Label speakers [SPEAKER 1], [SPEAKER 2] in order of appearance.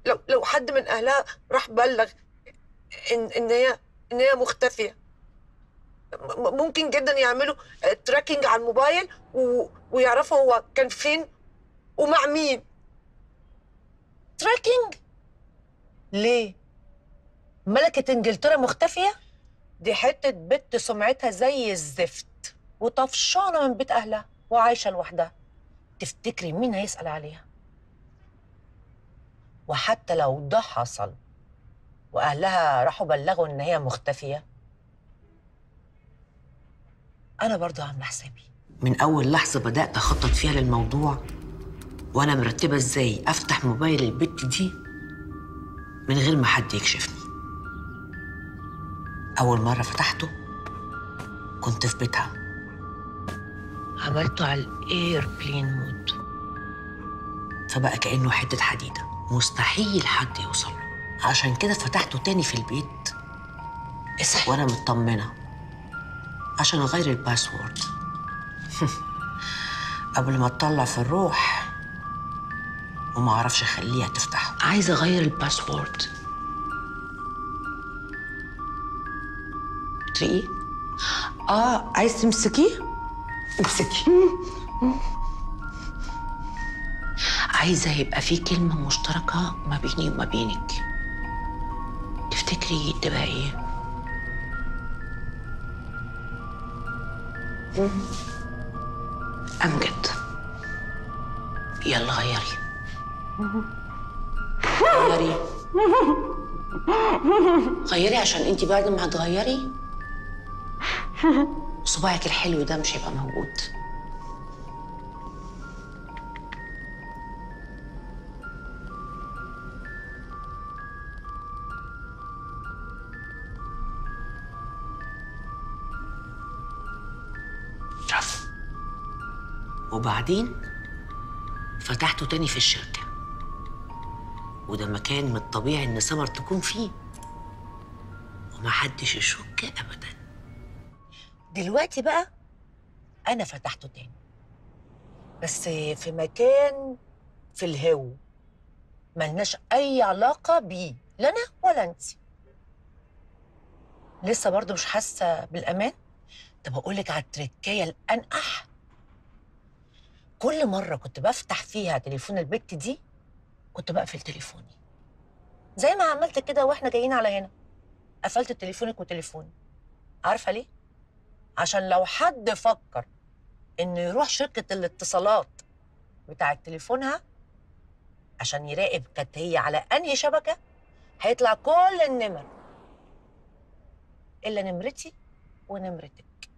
[SPEAKER 1] لو لو حد من اهلها راح بلغ ان ان هي ان هي مختفيه م- ممكن جدا يعملوا تراكنج على الموبايل و... ويعرفوا هو كان فين ومع مين
[SPEAKER 2] تراكنج ليه ملكة انجلترا مختفية دي حتة بنت سمعتها زي الزفت وطفشانة من بيت أهلها وعايشة لوحدها تفتكري مين هيسأل عليها وحتى لو ده حصل وأهلها راحوا بلغوا إن هي مختفية أنا برضو عاملة حسابي من أول لحظة بدأت أخطط فيها للموضوع وأنا مرتبة إزاي أفتح موبايل البت دي من غير ما حد يكشفني أول مرة فتحته كنت في بيتها عملته على الايربلين مود فبقى كأنه حتة حديدة مستحيل حد يوصل له عشان كده فتحته تاني في البيت اصحي وانا مطمنة عشان اغير الباسورد قبل ما اطلع في الروح وما اعرفش اخليها تفتحه عايزه اغير الباسورد تلاقيه اه عايز تمسكيه امسكي عايزه يبقى في كلمه مشتركه ما بيني وما بينك تفتكري تبقى ايه امجد يلا غيري غيري غيري عشان انت بعد ما هتغيري صباعك الحلو ده مش هيبقى موجود برافو وبعدين فتحته تاني في الشركة وده مكان من الطبيعي إن سمر تكون فيه ومحدش يشك أبدا دلوقتي بقى أنا فتحته تاني بس في مكان في الهو ملناش أي علاقة بيه لا أنا ولا أنت لسه برضه مش حاسة بالأمان طب أقول لك على التركاية الأنقح كل مرة كنت بفتح فيها تليفون البت دي كنت بقفل تليفوني زي ما عملت كده واحنا جايين على هنا قفلت تليفونك وتليفوني عارفة ليه؟ عشان لو حد فكر انه يروح شركة الاتصالات بتاعة تليفونها عشان يراقب كانت هي على انهي شبكة هيطلع كل النمر الا نمرتي ونمرتك